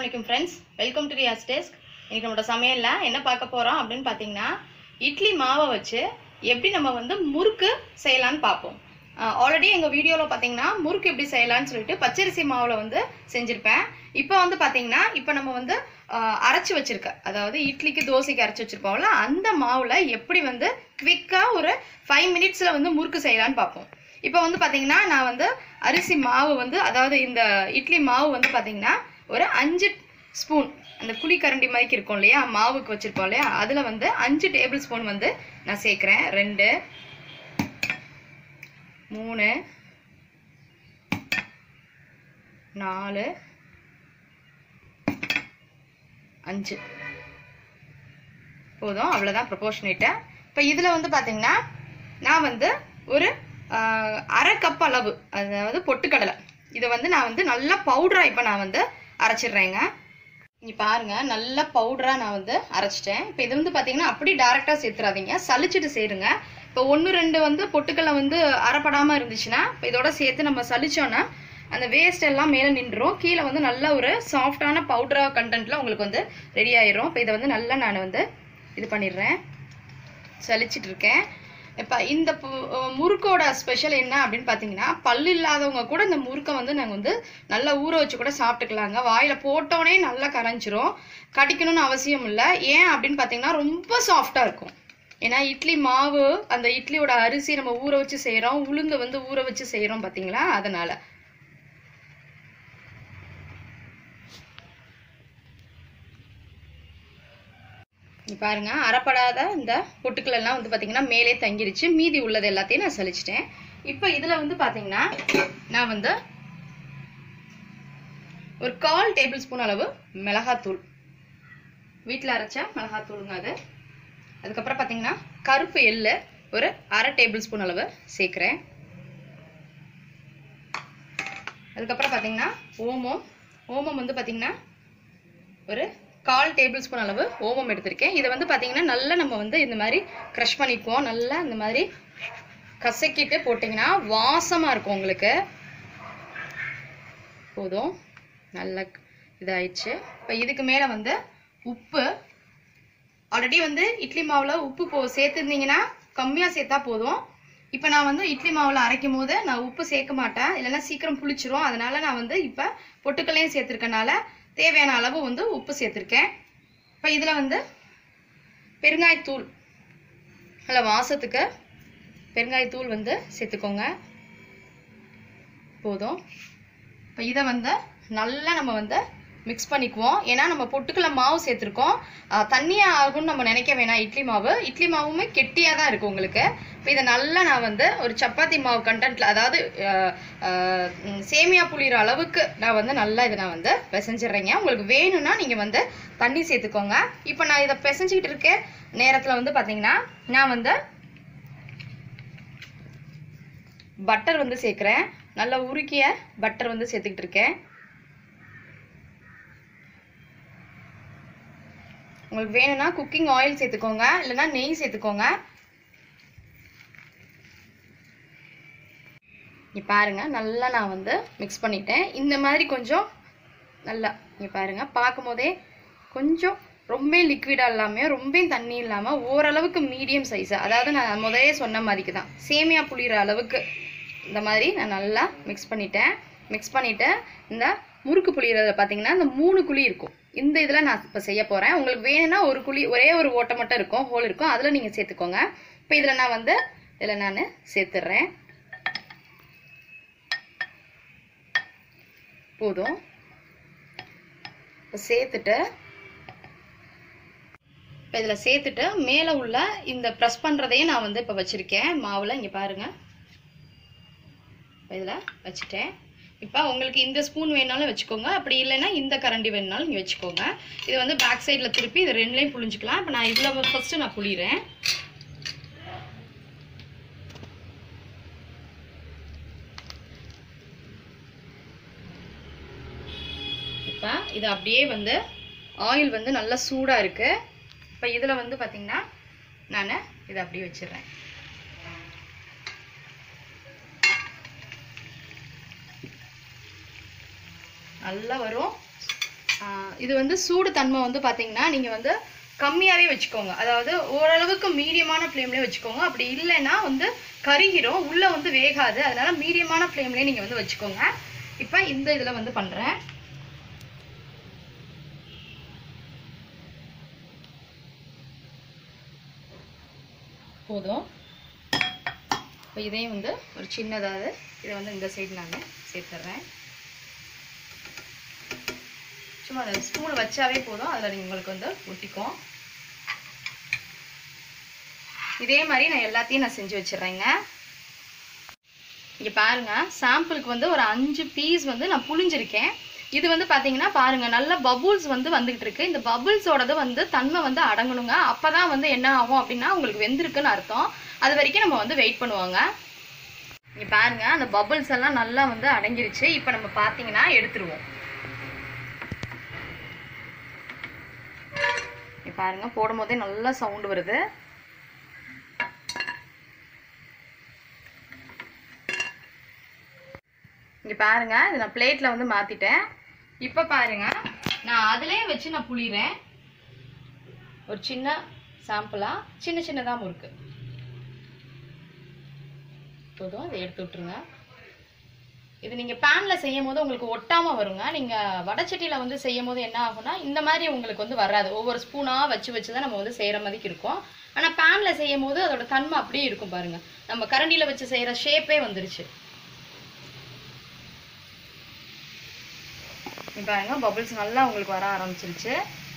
வலைக்கம் friends welcome to Riyas desk இன்னைக்கு நம்மளோட சமையலில் என்ன பார்க்க போகிறோம் அப்படின்னு பார்த்தீங்கன்னா இட்லி மாவை வச்சு எப்படி நம்ம வந்து முறுக்கு செய்யலான்னு பார்ப்போம் ஆல்ரெடி எங்கள் வீடியோவில் பார்த்தீங்கன்னா முறுக்கு எப்படி செய்யலாம்னு சொல்லிட்டு பச்சரிசி மாவில் வந்து செஞ்சுருப்பேன் இப்போ வந்து பார்த்தீங்கன்னா இப்போ நம்ம வந்து ஆஹ், அரைச்சு வச்சிருக்க அதாவது இட்லிக்கு தோசைக்கு அரைச்சு வச்சிருப்போம்ல அந்த மாவில் எப்படி வந்து குவிக்காக ஒரு ஃபைவ் மினிட்ஸில் வந்து முறுக்கு செய்யலான்னு பார்ப்போம் இப்போ வந்து பார்த்தீங்கன்னா நான் வந்து அரிசி மாவு வந்து அதாவது இந்த இட்லி மாவு வந்து பார்த்தீங்கன்னா ஒரு அஞ்சு ஸ்பூன் அந்த குழி கரண்டி மாதிரி இருக்கும் இல்லையா மாவுக்கு வச்சுருப்போம் இல்லையா அதில் வந்து அஞ்சு டேபிள் ஸ்பூன் வந்து நான் சேர்க்குறேன் ரெண்டு மூணு நாலு அஞ்சு போதும் அவ்வளோதான் ப்ரொபோர்ஷனேட்டு இப்போ இதில் வந்து பார்த்தீங்கன்னா நான் வந்து ஒரு ஆஹ், அரை கப் அளவு அதாவது பொட்டுக்கடலை இதை வந்து நான் வந்து நல்லா பவுடராக இப்போ நான் வந்து அரைச்சிடுறேங்க இங்கே பாருங்க நல்ல பவுடராக நான் வந்து அரைச்சிட்டேன் இப்போ இது வந்து பார்த்தீங்கன்னா அப்படி டேரெக்டாக சேர்த்துறாதீங்க சலிச்சிட்டு சேருங்க இப்போ ஒன்று ரெண்டு வந்து பொட்டுக்கடலை வந்து அரைப்படாமல் இருந்துச்சுன்னா இப்போ இதோட சேர்த்து நம்ம சலிச்சோன்னா அந்த வேஸ்ட் எல்லாம் மேலே நின்றுரும் கீழே வந்து நல்ல ஒரு சாஃப்டான பவுடரா கண்டென்ட்ல உங்களுக்கு வந்து ரெடி ஆயிரும் இப்போ இதை வந்து நல்லா நான் வந்து இது பண்ணிடுறேன் சலிச்சிட்டு இருக்கேன் இப்போ இந்த பு- அஹ் முறுக்கோட ஸ்பெஷல் என்ன அப்படின்னு பார்த்தீங்கன்னா பல்லு இல்லாதவங்க கூட இந்த முறுக்கை வந்து நாங்கள் வந்து நல்லா ஊற வச்சு கூட சாப்பிட்டுக்கலாங்க வாயில் போட்டோடனே நல்லா கரைஞ்சிரும் கடிக்கணும்னு அவசியம் இல்லை ஏன் அப்படின்னு பார்த்தீங்கன்னா ரொம்ப சாஃப்டாக இருக்கும் ஏன்னா இட்லி மாவு அந்த இட்லியோட அரிசி நம்ம ஊற வச்சு செய்கிறோம் உளுந்து வந்து ஊற வச்சு செய்கிறோம் பார்த்தீங்களா அதனால இங்க பாருங்க அரைப்படாத இந்த பொட்டுக்கள் எல்லாம் வந்து பாத்தீங்கன்னா மேலே தங்கிருச்சு மீதி உள்ளது எல்லாத்தையும் நான் சலிச்சிட்டேன் இப்போ இதுல வந்து பாத்தீங்கன்னா நான் வந்து ஒரு கால் டேபிள் ஸ்பூன் அளவு மிளகாத்தூள் வீட்டில் அரைச்ச மிளகாத்தூளுங்க அது அதுக்கப்புறம் பாத்தீங்கன்னா கருப்பு எள்ளு ஒரு அரை டேபிள் ஸ்பூன் அளவு சேர்க்குறேன் அதுக்கப்புறம் பாத்தீங்கன்னா ஓமம் ஓமம் வந்து பாத்தீங்கன்னா ஒரு கால் டேபிள் ஸ்பூன் அளவு ஓமம் எடுத்திருக்கேன் இதை வந்து பார்த்தீங்கன்னா நல்லா நம்ம வந்து இந்த மாதிரி க்ரஷ் பண்ணிக்குவோம் நல்லா இந்த மாதிரி கசக்கிட்டு போட்டிங்கன்னா வாசமாக இருக்கும் உங்களுக்கு போதும் நல்லா இதாயிடுச்சு இப்போ இதுக்கு மேலே வந்து உப்பு ஆல்ரெடி வந்து இட்லி மாவில் உப்பு போ சேர்த்துருந்தீங்கன்னா கம்மியாக சேர்த்தா போதும் இப்போ நான் வந்து இட்லி மாவில் அரைக்கும் போது நான் உப்பு சேர்க்க மாட்டேன் இல்லைன்னா சீக்கிரம் புளிச்சிரும் அதனால நான் வந்து இப்போ பொட்டுக்கல்லையும் சேர்த்துருக்கனால தேவையான அளவு வந்து உப்பு சேர்த்துருக்கேன் இப்போ இதில் வந்து பெருங்காயத்தூள் நல்ல வாசத்துக்கு பெருங்காயத்தூள் வந்து சேர்த்துக்கோங்க போதும் இப்போ இதை வந்து நல்லா நம்ம வந்து மிக்ஸ் பண்ணிக்குவோம் ஏன்னா நம்ம பொட்டுக்கடலை மாவு சேர்த்துருக்கோம் ஆஹ் தண்ணியா ஆகும்னு நம்ம நினைக்க வேணாம் இட்லி மாவு இட்லி மாவுமே கெட்டியாக தான் இருக்கும் உங்களுக்கு இப்போ இதை நல்லா நான் வந்து ஒரு சப்பாத்தி மாவு கண்டென்ட்ல அதாவது ஆஹ் ஆஹ் உம் சேமியா புளிகிற அளவுக்கு நான் வந்து நல்லா இதை நான் வந்து பிசைஞ்சிடுறேங்க உங்களுக்கு வேணும்னா நீங்கள் வந்து தண்ணி சேர்த்துக்கோங்க இப்போ நான் இதை பிசைஞ்சிக்கிட்டு இருக்க நேரத்தில் வந்து பார்த்தீங்கன்னா நான் வந்து பட்டர் வந்து சேர்க்குறேன் நல்லா உருக்கிய பட்டர் வந்து சேர்த்துக்கிட்டு இருக்கேன் உங்களுக்கு வேணும்னா குக்கிங் ஆயில் சேர்த்துக்கோங்க இல்லைன்னா நெய் சேர்த்துக்கோங்க இங்கே பாருங்க நல்லா நான் வந்து மிக்ஸ் பண்ணிட்டேன் இந்த மாதிரி கொஞ்சம் நல்லா இங்கே பாருங்க பார்க்கும் போதே கொஞ்சம் ரொம்ப லிக்விடாக இல்லாமல் ரொம்ப தண்ணி இல்லாமல் ஓரளவுக்கு மீடியம் சைஸ் அதாவது நான் முதலே சொன்ன மாதிரிக்கு தான் சேமியா புளிகிற அளவுக்கு இந்த மாதிரி நான் நல்லா மிக்ஸ் பண்ணிட்டேன் மிக்ஸ் பண்ணிவிட்டு இந்த முறுக்கு புளியறதுல பார்த்தீங்கன்னா இந்த மூணு குழி இருக்கும் இந்த இதில் நான் இப்போ செய்ய போகிறேன் உங்களுக்கு வேணும்னா ஒரு குழி ஒரே ஒரு ஓட்டை மட்டும் இருக்கும் ஹோல் இருக்கும் அதில் நீங்கள் சேர்த்துக்கோங்க இப்போ இதில் நான் வந்து இதில் நான் சேர்த்துடுறேன் போதும் இப்போ சேர்த்துட்டு இப்போ இதில் சேர்த்துட்டு மேலே உள்ள இந்த ப்ரெஸ் பண்ணுறதையும் நான் வந்து இப்போ வச்சுருக்கேன் மாவில் இங்கே பாருங்கள் இதில் வச்சுட்டேன் இப்போ உங்களுக்கு இந்த ஸ்பூன் வேணாலும் வச்சுக்கோங்க அப்படி இல்லைன்னா இந்த கரண்டி வேணுனாலும் நீங்கள் வச்சுக்கோங்க இது வந்து பேக் சைடில் திருப்பி இது ரெண்டுலேயும் புழிஞ்சிக்கலாம் இப்போ நான் இதில் ஃபஸ்ட்டு நான் புளிகிறேன் இப்போ இது அப்படியே வந்து ஆயில் வந்து நல்லா சூடாக இருக்குது இப்போ இதில் வந்து பார்த்திங்கன்னா நான் இதை அப்படியே வச்சிடுறேன் நல்லா வரும் ஆஹ் இது வந்து சூடு தன்மை வந்து பார்த்தீங்கன்னா நீங்கள் வந்து கம்மியாகவே வச்சுக்கோங்க அதாவது ஓரளவுக்கு மீடியமான ஃப்ளேம்லேயே வச்சுக்கோங்க அப்படி இல்லைன்னா வந்து கருகிரும் உள்ளே வந்து வேகாது அதனால மீடியமான ஃப்ளேம்லேயே நீங்கள் வந்து வச்சுக்கோங்க இப்போ இந்த இதில் வந்து பண்ணுறேன் போதும் இப்போ இதையும் வந்து ஒரு சின்னதாவது இதை வந்து இந்த சைடு நான் சேர்த்துட்றேன் சும்மா அந்த ஸ்பூன் வச்சாவே போதும் அதில் நீங்கள் உங்களுக்கு வந்து ஒட்டிக்கும் இதே மாதிரி நான் எல்லாத்தையும் நான் செஞ்சு வச்சிடுறேங்க இங்கே பாருங்க சாம்பிளுக்கு வந்து ஒரு அஞ்சு பீஸ் வந்து நான் புளிஞ்சிருக்கேன் இது வந்து பார்த்தீங்கன்னா பாருங்க நல்ல பபுள்ஸ் வந்து வந்துகிட்டு இருக்கு இந்த பபுள்ஸோடது வந்து தன்மை வந்து அடங்கணுங்க அப்பதான் வந்து என்ன ஆகும் அப்படின்னா உங்களுக்கு வெந்திருக்குன்னு அர்த்தம் அது வரைக்கும் நம்ம வந்து வெயிட் பண்ணுவாங்க இங்கே பாருங்க அந்த பபுள்ஸ் எல்லாம் நல்லா வந்து அடங்கிருச்சு இப்போ நம்ம பார்த்தீங்கன்னா எடுத்துருவோம் இங்க பாருங்க போடும் போதே நல்லா சவுண்ட் வருது இங்க பாருங்க இது நான் பிளேட்ல வந்து மாத்திட்டேன் இப்ப பாருங்க நான் அதுலயே வச்சு நான் புளிறேன் ஒரு சின்ன சாம்பிளா சின்ன சின்னதா முறுக்கு போதும் அதை எடுத்து விட்டுருங்க இது நீங்க பேன்ல செய்யும் போது உங்களுக்கு ஒட்டாம வருங்க நீங்க வடச்சட்டியில வந்து செய்யும் போது என்ன ஆகும்னா இந்த மாதிரி உங்களுக்கு வந்து வராது ஒவ்வொரு ஸ்பூனா வச்சு வச்சு தான் நம்ம வந்து செய்யற மாதிரி இருக்கும் ஆனா பேன்ல செய்யும் போது அதோட தன்மை அப்படியே இருக்கும் பாருங்க நம்ம கரண்டியில வச்சு செய்யற ஷேப்பே வந்துருச்சு இங்க பாருங்க பபிள்ஸ் நல்லா உங்களுக்கு வர ஆரம்பிச்சிருச்சு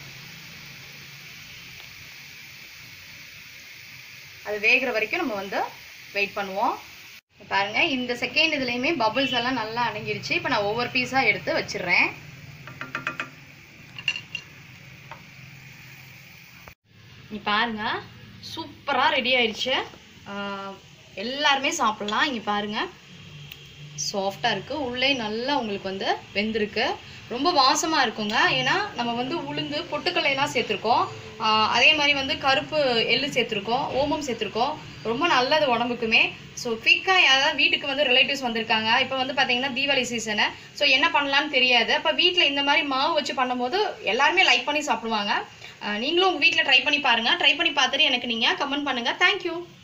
அது வேகிற வரைக்கும் நம்ம வந்து வெயிட் பண்ணுவோம் இப்ப பாருங்க இந்த செகண்ட் இதுலயுமே பபிள்ஸ் எல்லாம் நல்லா அடங்கிருச்சு இப்போ நான் ஒவ்வொரு பீஸா எடுத்து வச்சிடுறேன் நீ பாருங்க சூப்பரா ரெடி ஆயிடுச்சு ஆஹ் எல்லாருமே சாப்பிடலாம் இங்க பாருங்க சாஃப்டாக இருக்குது உள்ளே நல்லா உங்களுக்கு வந்து வெந்திருக்கு ரொம்ப வாசமாக இருக்குங்க ஏன்னா நம்ம வந்து உளுந்து பொட்டுக்கல்லையெல்லாம் சேர்த்துருக்கோம் ஆஹ் அதே மாதிரி வந்து கருப்பு எள்ளு சேர்த்துருக்கோம் ஓமம் சேர்த்துருக்கோம் ரொம்ப நல்லது உடம்புக்குமே ஸோ குயிக்காக யாராவது வீட்டுக்கு வந்து ரிலேட்டிவ்ஸ் வந்திருக்காங்க இப்போ வந்து பார்த்தீங்கன்னா தீபாவளி சீசனு ஸோ என்ன பண்ணலான்னு தெரியாது அப்போ வீட்டில் இந்த மாதிரி மாவு வச்சு பண்ணும்போது எல்லாருமே லைக் பண்ணி சாப்பிடுவாங்க ஆஹ் நீங்களும் உங்கள் வீட்டில் ட்ரை பண்ணி பாருங்கள் ட்ரை பண்ணி பார்த்துட்டு எனக்கு நீங்கள் கமெண்ட் பண்ணுங்கள் தேங்க்யூ